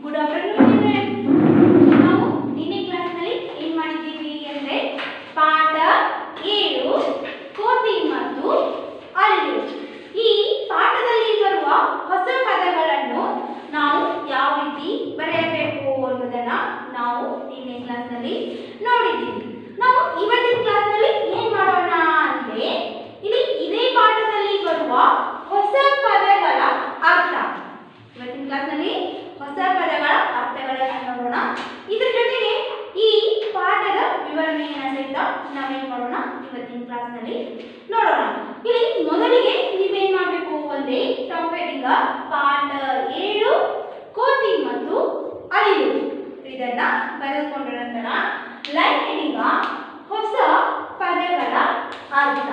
good afternoon ನಾವು ನಿನ್ನೆ ಕ್ಲಾಸ್ನಲ್ಲಿ ಏನ್ ಮಾಡಿದ್ದೀವಿ ಅಂದ್ರೆ ಪಾಠ ಏಳು ಕೋತಿ ಮತ್ತು ಅಳಿಲು ಈ ಪಾಠದಲ್ಲಿ ಬರುವ ಹೊಸ ಪದಗಳನ್ನು ನಾವು ಯಾವ ರೀತಿ ಬರೆಯಬೇಕು ಅನ್ನೋದನ್ನ ನಾವು ನಿನ್ನೆ ಕ್ಲಾಸ್ನಲ್ಲಿ ನೋಡಿದ್ದೀವಿ ನಾವು ಇವತ್ತಿನ ಕ್ಲಾಸ್ನಲ್ಲಿ ಏನ್ ಮಾಡೋಣ ಅಂದ್ರೆ ಇಲ್ಲಿ ಇದೇ ಪಾಠದಲ್ಲಿ ಬರುವ ಹೊಸ ಪದಗಳ ಅರ್ಥ ಇವತ್ತಿನ ಕ್ಲಾಸ್ನಲ್ಲಿ ಹೊಸ ಪದಗಳ ಅರ್ಥಗಳನ್ನು ನೋಡೋಣ ಇದ್ರ ಜೊತೆಗೆ ಈ ಪಾಠದ ವಿವರಣೆಯನ್ನು ಸಹಿತ ನಾವೇನ್ ಮಾಡೋಣ ಇವತ್ತಿನ ಕ್ಲಾಸ್ನಲ್ಲಿ ನೋಡೋಣ ಇಲ್ಲಿ ಮೊದಲಿಗೆ ನೀವೇನ್ ಮಾಡಬೇಕು ಅಂದ್ರೆ ಟಾಪಿಕ್ ಈಗ ಪಾಠ ಏಳು ಕೋತಿ ಮತ್ತು ಅಳಿಲು ಇದನ್ನ ಬರೆದುಕೊಂಡ ನಂತರ ಲೈನ್ ಈಗ ಹೊಸ ಪದಗಳ ಅರ್ಥ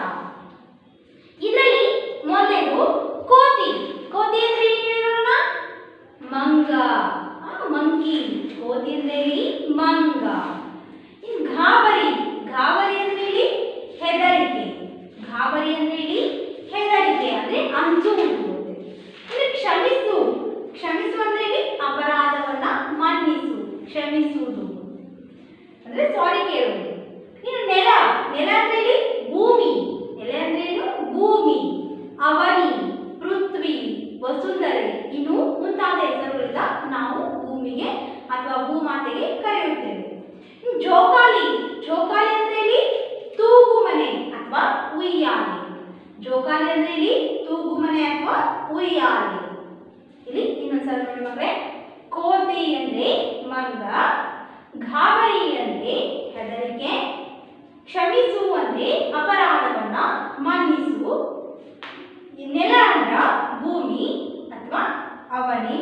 ಇದರಲ್ಲಿ ಮೊದಲೇದು ಕೋತಿ ಕೋತಿ ಅಂದ್ರೆ ಏನು ಹೇಳಿ ನೋಡೋಣ ಮಂಗ ಮಂಕಿ ಕೋತಿ ಅಂದ್ರೆ ಹೇಳಿ ಮಂಗ ಇನ್ನು ಗಾಬರಿ ಗಾಬರಿ ಅಂದ್ರೆ ಹೇಳಿ ಹೆದರಿಕೆ ಗಾಬರಿ ಅಂದ್ರೆ ಹೇಳಿ ಹೆದರಿಕೆ ಅಂದ್ರೆ ಅಂಜುವುದು ಇನ್ನು ಕ್ಷಮಿಸು ಕ್ಷಮಿಸು ಅಂದ್ರೆ ಹೇಳಿ ಅಪರಾಧವನ್ನ ಮನ್ನಿಸು ಕ್ಷಮಿಸುವುದು ಅಂದ್ರೆ ಸಾರಿ ಕೇಳುವುದು ಇನ್ನು ನೆಲ ನೆಲ ಅಂದ್ರೆ ಹೇಳಿ ಭೂಮಿ ನೆಲ ಅಂದ್ರೆ ಏನು ಭೂಮಿ ಅವನಿ ಪೃಥ್ವಿ ವಸುಂಧರೆ ಇನ್ನು ಮುಂತಾದ ಹೆಸರುಗಳಿಂದ ನಾವು ಭೂಮಿಗೆ ಅಥವಾ ಭೂಮಾತೆಗೆ ಕರೆಯುತ್ತೇವೆ ಇನ್ನು ಜೋಕಾಲಿ ಜೋಕಾಲಿ ಅಂದ್ರೆ ಹೇಳಿ ತೂಗು ಮನೆ ಅಥವಾ ಉಯ್ಯಾಲೆ ಜೋಕಾಲಿ ಅಂದ್ರೆ ಹೇಳಿ ತೂಗು ಮನೆ ಅಥವಾ ಉಯ್ಯಾಲೆ ಇಲ್ಲಿ ಇನ್ನೊಂದ್ಸಲ ನೋಡಿ ಮಕ್ಕಳೇ ಕೋತಿ ಅಂದ್ರೆ ಮಂಗ ಗಾಬರಿ ಅಂದ್ರೆ ಹೆದರಿಕೆ ಕ್ಷಮಿಸು ಅಂದ್ರೆ ಅಪರಾಧವನ್ನ ಮನ್ನಿಸು ಈ ನೆಲ ಅಂದ್ರ ಭೂಮಿ ಅಥವಾ ಅವನಿ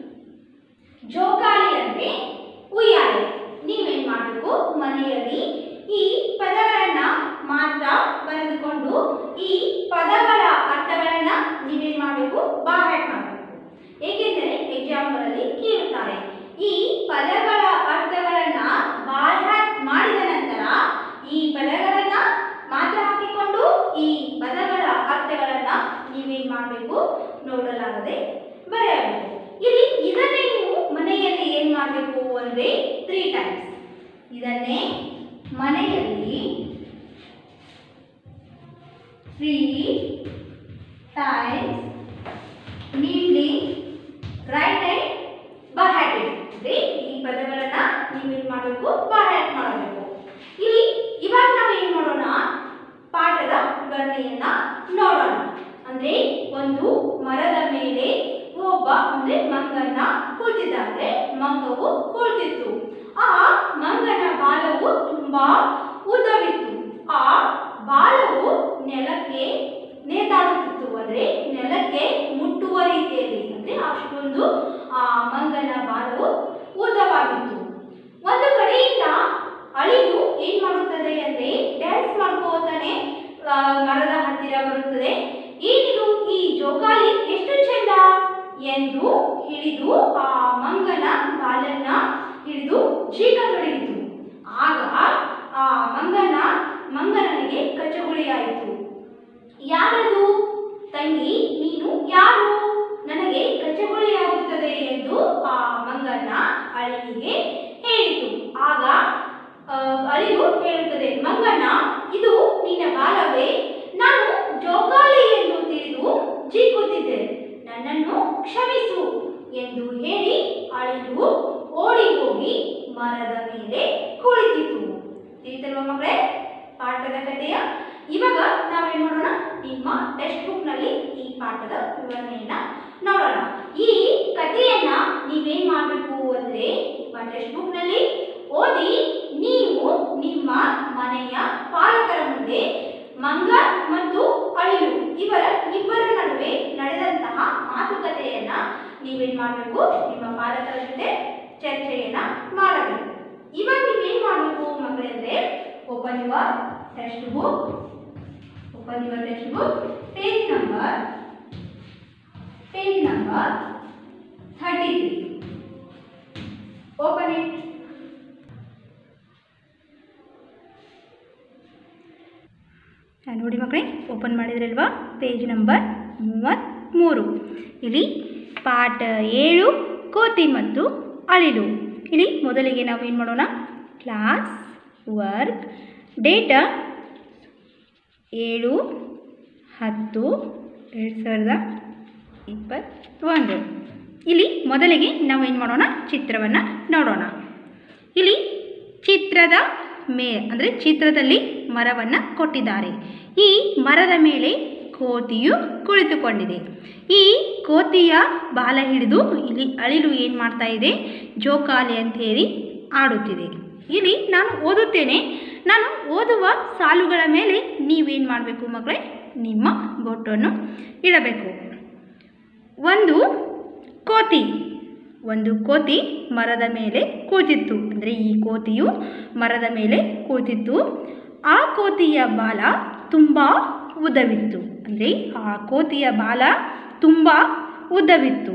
ಜೋಕಾಲಿ ಅಂದ್ರೆ ಉಯ್ಯಾಲೆ ನೀವೇನ್ ಮಾಡಬೇಕು ಮನೆಯಲ್ಲಿ ಈ ಪದಗಳನ್ನ ಮಾತ್ರ ಬರೆದುಕೊಂಡು ಈ ಪದಗಳ ಅರ್ಥಗಳನ್ನ ನೀವೇನ್ ಮಾಡಬೇಕು ಬಾಹ್ಯಾಟ್ ಮಾಡಬೇಕು ಏಕೆಂದರೆ ಎಕ್ಸಾಮ್ಗಳಲ್ಲಿ ಕೇಳುತ್ತಾರೆ ಈ ಪದಗಳ ಅರ್ಥಗಳನ್ನ ಬಾಹ್ಯಾಟ್ ಮಾಡಿದ ನಂತರ ಈ ಪದಗಳನ್ನ ಮಾತ್ರ ಹಾಕಿಕೊಂಡು ಈ ಪದಗಳ ಅರ್ಥಗಳನ್ನ ನೀವೇನ್ ಮಾಡಬೇಕು ನೋಡಲಾಗದೆ ಬರೆಯಬೇಕು ಇಲ್ಲಿ ಇದನ್ನೇ ನೀವು ಮನೆಯಲ್ಲಿ ಏನ್ ಮಾಡಬೇಕು ಅಂದ್ರೆ ತ್ರೀ ಟೈಮ್ಸ್ ಇದನ್ನೇ ಮನೆಯಲ್ಲಿ ತ್ರೀ ಟೈಮ್ಸ್ ನೀಡ್ಲಿ ರೈಟ್ ಅಂಡ್ ಬಹ್ಯಾಟ್ ಅಂದ್ರೆ ಈ ಪದಗಳನ್ನ ನೀವೇನ್ ಮಾಡಬೇಕು ಬಹ್ಯಾಟ್ ಮಾಡಬೇಕು ಇಲ್ಲಿ ಇವಾಗ ನಾವು ಏನ್ ಮಾಡೋಣ ಪಾಠದ ವಿವರಣೆಯನ್ನ ನೋಡೋಣ ಅಂದ್ರೆ ಒಂದು ಮರದ ಮೇಲೆ ಒಬ್ಬ ಅಂದ್ರೆ ಮಂಗನ ಕೂತಿದ್ದಾದ್ರೆ ಮಂಗವು ಕುಳಿತಿತ್ತು ಆ ಮಂಗನ ಬಾಲವು ತುಂಬಾ ಉದ್ದವಿತ್ತು ಆ ಬಾಲವು ನೆಲಕ್ಕೆ ನೇತಾಡುತ್ತಿತ್ತು ಅಂದ್ರೆ ನೆಲಕ್ಕೆ ಮುಟ್ಟುವ ರೀತಿಯಲ್ಲಿ ಅಂದ್ರೆ ಅಷ್ಟೊಂದು ಆ ಮಂಗನ ಬಾಲವು ಉದ್ದವಾಗಿತ್ತು ಒಂದು ಕಡೆಯಿಂದ ಅಳಿಲು ಏನ್ ಮಾಡುತ್ತದೆ ಅಂದ್ರೆ ಡ್ಯಾನ್ಸ್ ಮಾಡ್ಕೋತಾನೆ ಆ, ಮರದ ಹತ್ತಿರ ಬರುತ್ತದೆ ಏನಿದು ಈ ಜೋಕಾಲಿ ಎಷ್ಟು ಚೆಂದ ಎಂದು ಹಿಡಿದು ಆ ಮಂಗನ ಬಾಲನ್ನ ಹಿಡಿದು ಚೀಕತೊಡಗಿತು ಆಗ ಆ ಮಂಗನ ಮಂಗನನಿಗೆ ಕಚಗುಳಿಯಾಯಿತು ಯಾರದು ತಂಗಿ ನೀನು ಯಾರು ನನಗೆ ಕಚಗುಳಿಯಾಗುತ್ತದೆ ಎಂದು ಆ ಮಂಗನ ಅಳಿಲಿಗೆ ಹೇಳಿತು ಆಗ ಆ, ಅಳಿಲು ಹೇಳುತ್ತದೆ ಮಂಗಣ್ಣ ಇದು ನಿನ್ನ ಬಾಲವೇ ನಾನು ಜೋಕಾಲಿ ಎಂದು ತಿಳಿದು ಜೀಕುತ್ತಿದ್ದೆ ನನ್ನನ್ನು ಕ್ಷಮಿಸು ಎಂದು ಹೇಳಿ ಅಳಿಲು ಓಡಿ ಹೋಗಿ ಮರದ ಮೇಲೆ ಕುಳಿತಿತು ತಿಳಿತಲ್ವಾ ಮಕ್ಕಳೇ ಪಾಠದ ಕಥೆಯ ಇವಾಗ ನಾವೇನ್ ಮಾಡೋಣ ನಿಮ್ಮ ಟೆಕ್ಸ್ಟ್ ಬುಕ್ ನಲ್ಲಿ ಈ ಪಾಠದ ವಿವರಣೆಯನ್ನ ನೋಡೋಣ ಈ ಕಥೆಯನ್ನ ನೀವೇನ್ ಮಾಡಬೇಕು ಅಂದ್ರೆ ನಿಮ್ಮ ಟೆಕ್ಸ್ಟ್ ಬುಕ್ ನಲ್ಲಿ ಓದಿ ನೀವು ನಿಮ್ಮ ಮನೆಯ ಪಾಲಕರ ಮುಂದೆ ಮಂಗ ಮತ್ತು ಅಳಿಲು ಇವರ ಇಬ್ಬರ ನಡುವೆ ನಡೆದಂತಹ ಮಾತುಕತೆಯನ್ನ ನೀವೇನ್ ಮಾಡಬೇಕು ನಿಮ್ಮ ಪಾಲಕರ ಜೊತೆ ಚರ್ಚೆಯನ್ನ ಮಾಡಬೇಕು ಇವಾಗ ನೀವೇನ್ ಮಾಡಬೇಕು ಮಕ್ಕಳೇ ಅಂದ್ರೆ open your textbook open your textbook page number page number thirty three open it ನೋಡಿ ಮಕ್ಕಳೇ ಓಪನ್ ಮಾಡಿದ್ರಲ್ವಾ ಪೇಜ್ ನಂಬರ್ ಮೂವತ್ತ್ಮೂರು ಇಲ್ಲಿ ಪಾಠ ಏಳು ಕೋತಿ ಮತ್ತು ಅಳಿಲು ಇಲ್ಲಿ ಮೊದಲಿಗೆ ನಾವು ಏನು ಮಾಡೋಣ ಕ್ಲಾಸ್ ವರ್ಕ್ ಡೇಟಾ ಏಳು ಹತ್ತು ಎರಡು ಸಾವಿರದ ಇಪ್ಪತ್ತೊಂದು ಇಲ್ಲಿ ಮೊದಲಿಗೆ ನಾವು ಏನು ಮಾಡೋಣ ಚಿತ್ರವನ್ನು ನೋಡೋಣ ಇಲ್ಲಿ ಚಿತ್ರದ ಮೇ ಅಂದರೆ ಚಿತ್ರದಲ್ಲಿ ಮರವನ್ನು ಕೊಟ್ಟಿದ್ದಾರೆ ಈ ಮರದ ಮೇಲೆ ಕೋತಿಯು ಕುಳಿತುಕೊಂಡಿದೆ ಈ ಕೋತಿಯ ಬಾಲ ಹಿಡಿದು ಇಲ್ಲಿ ಅಳಿಲು ಏನು ಮಾಡ್ತಾ ಇದೆ ಜೋಕಾಲಿ ಅಂತ ಹೇಳಿ ಆಡುತ್ತಿದೆ ಇಲ್ಲಿ ನಾನು ಓದುತ್ತೇನೆ ನಾನು ಓದುವ ಸಾಲುಗಳ ಮೇಲೆ ನೀವೇನು ಮಾಡಬೇಕು ಮಕ್ಕಳೇ ನಿಮ್ಮ ಬೊಟ್ಟನ್ನು ಇಡಬೇಕು ಒಂದು ಕೋತಿ ಒಂದು ಕೋತಿ ಮರದ ಮೇಲೆ ಕೂತಿತ್ತು ಅಂದರೆ ಈ ಕೋತಿಯು ಮರದ ಮೇಲೆ ಕೂತಿತ್ತು ಆ ಕೋತಿಯ ಬಾಲ ತುಂಬ ಉದ್ದವಿತ್ತು ಅಂದರೆ ಆ ಕೋತಿಯ ಬಾಲ ತುಂಬ ಉದ್ದವಿತ್ತು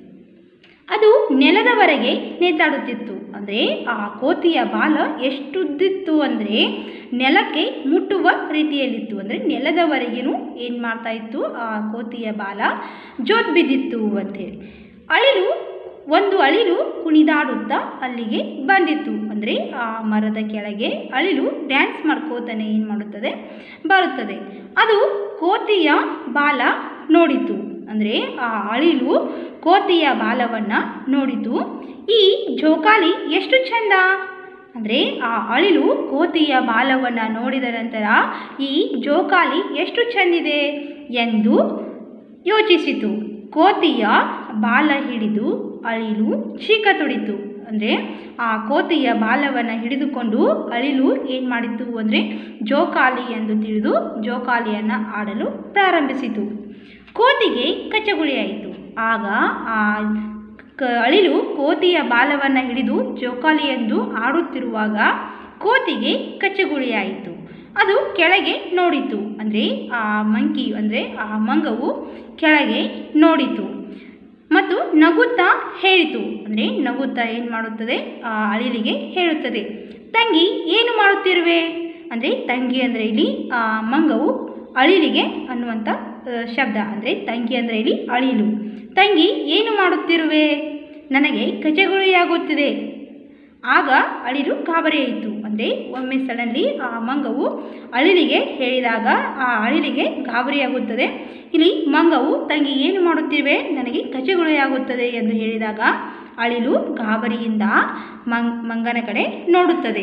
ಅದು ನೆಲದವರೆಗೆ ನೇತಾಡುತ್ತಿತ್ತು ಅಂದರೆ ಆ ಕೋತಿಯ ಬಾಲ ಎಷ್ಟುದ್ದಿತ್ತು ಅಂದರೆ ನೆಲಕ್ಕೆ ಮುಟ್ಟುವ ರೀತಿಯಲ್ಲಿತ್ತು ಅಂದರೆ ನೆಲದವರೆಗೂ ಏನು ಮಾಡ್ತಾ ಇತ್ತು ಆ ಕೋತಿಯ ಬಾಲ ಜೋತ್ ಬಿದ್ದಿತ್ತು ಅಂಥೇಳಿ ಅಳಿಲು ಒಂದು ಅಳಿಲು ಕುಣಿದಾಡುತ್ತಾ ಅಲ್ಲಿಗೆ ಬಂದಿತ್ತು ಅಂದರೆ ಆ ಮರದ ಕೆಳಗೆ ಅಳಿಲು ಡ್ಯಾನ್ಸ್ ಮಾಡ್ಕೋತಾನೆ ಏನು ಮಾಡುತ್ತದೆ ಬರುತ್ತದೆ ಅದು ಕೋತಿಯ ಬಾಲ ನೋಡಿತು ಅಂದರೆ ಆ ಅಳಿಲು ಕೋತಿಯ ಬಾಲವನ್ನು ನೋಡಿತು ಈ ಜೋಕಾಲಿ ಎಷ್ಟು ಚಂದ ಅಂದರೆ ಆ ಅಳಿಲು ಕೋತಿಯ ಬಾಲವನ್ನು ನೋಡಿದ ನಂತರ ಈ ಜೋಕಾಲಿ ಎಷ್ಟು ಚೆಂದಿದೆ ಎಂದು ಯೋಚಿಸಿತು ಕೋತಿಯ ಬಾಲ ಹಿಡಿದು ಅಳಿಲು ಚೀಕ ತೊಡಿತು ಅಂದರೆ ಆ ಕೋತಿಯ ಬಾಲವನ್ನು ಹಿಡಿದುಕೊಂಡು ಅಳಿಲು ಏನು ಮಾಡಿತು ಅಂದರೆ ಜೋಕಾಲಿ ಎಂದು ತಿಳಿದು ಜೋಕಾಲಿಯನ್ನು ಆಡಲು ಪ್ರಾರಂಭಿಸಿತು ಕೋತಿಗೆ ಕಚ್ಚಗುಳಿಯಾಯಿತು ಆಗ ಆ ಕ ಅಳಿಲು ಕೋತಿಯ ಬಾಲವನ್ನು ಹಿಡಿದು ಜೋಕಾಲಿ ಎಂದು ಆಡುತ್ತಿರುವಾಗ ಕೋತಿಗೆ ಕಚ್ಚಗುಳಿಯಾಯಿತು ಅದು ಕೆಳಗೆ ನೋಡಿತು ಅಂದರೆ ಆ ಮಂಕಿ ಅಂದರೆ ಆ ಮಂಗವು ಕೆಳಗೆ ನೋಡಿತು ಮತ್ತು ನಗುತ್ತಾ ಹೇಳಿತು ಅಂದರೆ ನಗುತ್ತಾ ಏನು ಮಾಡುತ್ತದೆ ಆ ಅಳಿಲಿಗೆ ಹೇಳುತ್ತದೆ ತಂಗಿ ಏನು ಮಾಡುತ್ತಿರುವೆ ಅಂದರೆ ತಂಗಿ ಅಂದರೆ ಇಲ್ಲಿ ಆ ಮಂಗವು ಅಳಿಲಿಗೆ ಅನ್ನುವಂಥ ಆ, ಶಬ್ದ ಅಂದರೆ ತಂಗಿ ಅಂದರೆ ಇಲ್ಲಿ ಅಳಿಲು ತಂಗಿ ಏನು ಮಾಡುತ್ತಿರುವೆ ನನಗೆ ಕಚಗುಳಿಯಾಗುತ್ತಿದೆ ಆಗ ಅಳಿಲು ಗಾಬರಿಯಾಯಿತು ಅಂದರೆ ಒಮ್ಮೆ ಸಡನ್ಲಿ ಆ ಮಂಗವು ಅಳಿಲಿಗೆ ಹೇಳಿದಾಗ ಆ ಅಳಿಲಿಗೆ ಗಾಬರಿಯಾಗುತ್ತದೆ ಇಲ್ಲಿ ಮಂಗವು ತಂಗಿ ಏನು ಮಾಡುತ್ತಿರುವೆ ನನಗೆ ಕಚಗುಳಿಯಾಗುತ್ತದೆ ಎಂದು ಹೇಳಿದಾಗ ಅಳಿಲು ಗಾಬರಿಯಿಂದ ಮಂಗ್ ಮಂಗನ ಕಡೆ ನೋಡುತ್ತದೆ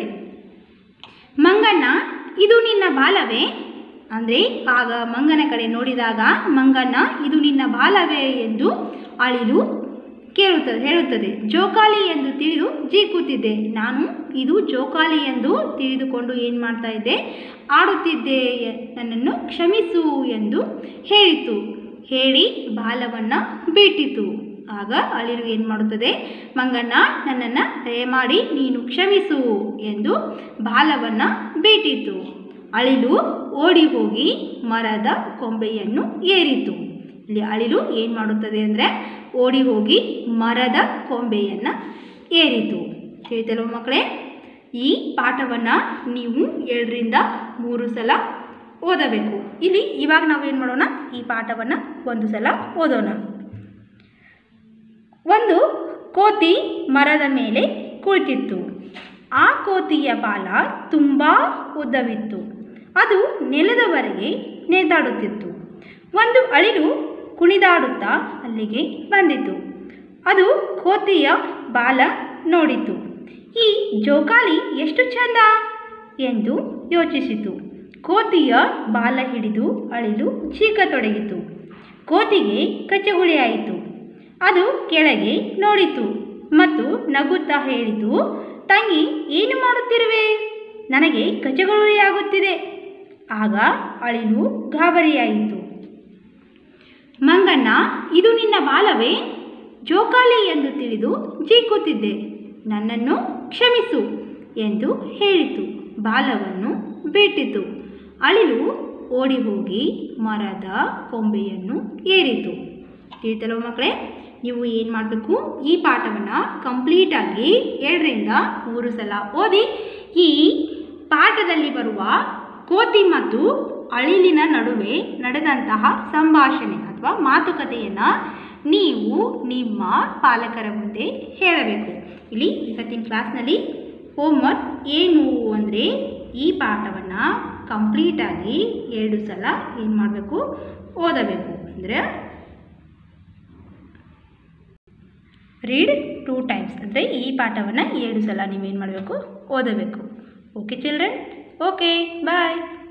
ಮಂಗಣ್ಣ ಇದು ನಿನ್ನ ಬಾಲವೇ ಅಂದರೆ ಆಗ ಮಂಗನ ಕಡೆ ನೋಡಿದಾಗ ಮಂಗಣ್ಣ ಇದು ನಿನ್ನ ಬಾಲವೇ ಎಂದು ಅಳಿಲು ಕೇಳುತ್ತದೆ ಹೇಳುತ್ತದೆ ಜೋಕಾಲಿ ಎಂದು ತಿಳಿದು ಜೀ ಕೂತಿದ್ದೆ ನಾನು ಇದು ಜೋಕಾಲಿ ಎಂದು ತಿಳಿದುಕೊಂಡು ಏನು ಮಾಡ್ತಾ ಇದ್ದೆ ಆಡುತ್ತಿದ್ದೆ ಎ- ನನ್ನನ್ನು ಕ್ಷಮಿಸು ಎಂದು ಹೇಳಿತು ಹೇಳಿ ಬಾಲವನ್ನು ಬಿಟ್ಟಿತು ಆಗ ಅಳಿಲು ಏನು ಮಾಡುತ್ತದೆ ಮಂಗಣ್ಣ ನನ್ನನ್ನು ದಯಮಾಡಿ ನೀನು ಕ್ಷಮಿಸು ಎಂದು ಬಾಲವನ್ನು ಬಿಟ್ಟಿತು ಅಳಿಲು ಓಡಿ ಹೋಗಿ ಮರದ ಕೊಂಬೆಯನ್ನು ಏರಿತು ಇಲ್ಲಿ ಅಳಿಲು ಏನು ಮಾಡುತ್ತದೆ ಅಂದರೆ ಓಡಿ ಹೋಗಿ ಮರದ ಕೊಂಬೆಯನ್ನು ಏರಿತು ತಿಳಿತಲ್ವ ಮಕ್ಕಳೇ ಈ ಪಾಠವನ್ನು ನೀವು ಎರಡರಿಂದ ಮೂರು ಸಲ ಓದಬೇಕು ಇಲ್ಲಿ ಇವಾಗ ನಾವು ಏನು ಮಾಡೋಣ ಈ ಪಾಠವನ್ನು ಒಂದು ಸಲ ಓದೋಣ ಒಂದು ಕೋತಿ ಮರದ ಮೇಲೆ ಕುಳಿತಿತ್ತು ಆ ಕೋತಿಯ ಬಾಲ ತುಂಬ ಉದ್ದವಿತ್ತು ಅದು ನೆಲದವರೆಗೆ ನೇತಾಡುತ್ತಿತ್ತು ಒಂದು ಅಳಿಲು ಕುಣಿದಾಡುತ್ತಾ ಅಲ್ಲಿಗೆ ಬಂದಿತು ಅದು ಕೋತಿಯ ಬಾಲ ನೋಡಿತು ಈ ಜೋಕಾಲಿ ಎಷ್ಟು ಚಂದ ಎಂದು ಯೋಚಿಸಿತು ಕೋತಿಯ ಬಾಲ ಹಿಡಿದು ಅಳಿಲು ಚೀಕತೊಡಗಿತು ಕೋತಿಗೆ ಕಚ್ಚಗುಳಿಯಾಯಿತು ಅದು ಕೆಳಗೆ ನೋಡಿತು ಮತ್ತು ನಗುತ್ತಾ ಹೇಳಿತು ತಂಗಿ ಏನು ಮಾಡುತ್ತಿರುವೆ ನನಗೆ ಕಚ್ಚಗುಳಿಯಾಗುತ್ತಿದೆ ಆಗ ಅಳಿಲು ಗಾಬರಿಯಾಯಿತು ಮಂಗಣ್ಣ ಇದು ನಿನ್ನ ಬಾಲವೇ ಜೋಕಾಲಿ ಎಂದು ತಿಳಿದು ಜೀಕುತ್ತಿದ್ದೆ ನನ್ನನ್ನು ಕ್ಷಮಿಸು ಎಂದು ಹೇಳಿತು ಬಾಲವನ್ನು ಬಿಟ್ಟಿತು ಅಳಿಲು ಓಡಿ ಹೋಗಿ ಮರದ ಕೊಂಬೆಯನ್ನು ಏರಿತು ತಿಳಿತಲ್ವ ಮಕ್ಕಳೇ ನೀವು ಏನು ಮಾಡಬೇಕು ಈ ಪಾಠವನ್ನು ಕಂಪ್ಲೀಟಾಗಿ ಎರಡರಿಂದ ಮೂರು ಸಲ ಓದಿ ಈ ಪಾಠದಲ್ಲಿ ಬರುವ ಕೋತಿ ಮತ್ತು ಅಳಿಲಿನ ನಡುವೆ ನಡೆದಂತಹ ಸಂಭಾಷಣೆ ಅಥವಾ ಮಾತುಕತೆಯನ್ನು ನೀವು ನಿಮ್ಮ ಪಾಲಕರ ಮುಂದೆ ಹೇಳಬೇಕು ಇಲ್ಲಿ ಇವತ್ತಿನ ಕ್ಲಾಸ್ನಲ್ಲಿ ಹೋಮ್ವರ್ಕ್ ಏನು ಅಂದರೆ ಈ ಪಾಠವನ್ನು ಕಂಪ್ಲೀಟಾಗಿ ಎರಡು ಸಲ ಏನು ಮಾಡಬೇಕು ಓದಬೇಕು ಅಂದರೆ ರೀಡ್ ಟೂ ಟೈಮ್ಸ್ ಅಂದರೆ ಈ ಪಾಠವನ್ನು ಎರಡು ಸಲ ನೀವೇನು ಮಾಡಬೇಕು ಓದಬೇಕು ಓಕೆ ಚಿಲ್ಡ್ರನ್ ಓಕೆ ಬಾಯ್